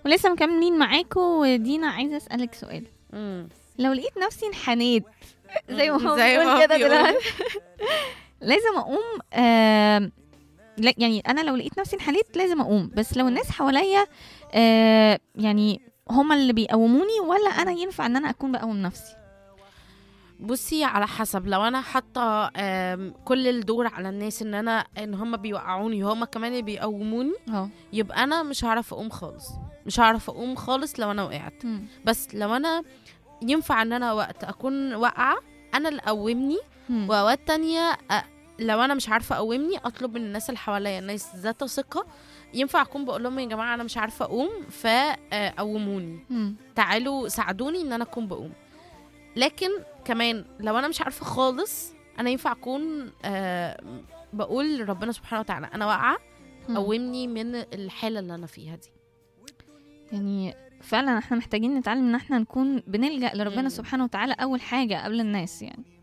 ولسه مكملين معاكم ودينا عايزه اسالك سؤال مم. لو لقيت نفسي انحنيت زي ما هو زي ما بيقول هو كده بيقول. دلوقتي لازم اقوم آم، لا يعني انا لو لقيت نفسي انحنيت لازم اقوم بس لو الناس حواليا آه، يعني هما اللي بيقوموني ولا انا ينفع ان انا اكون بقوم نفسي بصي على حسب لو انا حاطه آم، كل الدور على الناس ان انا ان هم بيوقعوني هم كمان اللي بيقوموني اه يبقى انا مش هعرف اقوم خالص مش هعرف اقوم خالص لو انا وقعت بس لو انا ينفع ان انا وقت اكون واقعه انا اللي اقومني واوقات تانية أ- لو انا مش عارفه اقومني اطلب من الناس اللي حواليا الناس ذات ثقه ينفع اكون بقول لهم يا جماعه انا مش عارفه اقوم فقوموني تعالوا ساعدوني ان انا اكون بقوم لكن كمان لو انا مش عارفه خالص انا ينفع اكون آه، بقول لربنا سبحانه وتعالى انا واقعه قومني من الحاله اللي انا فيها دي يعني فعلا احنا محتاجين نتعلم ان احنا نكون بنلجأ لربنا مم. سبحانه وتعالى اول حاجه قبل الناس يعني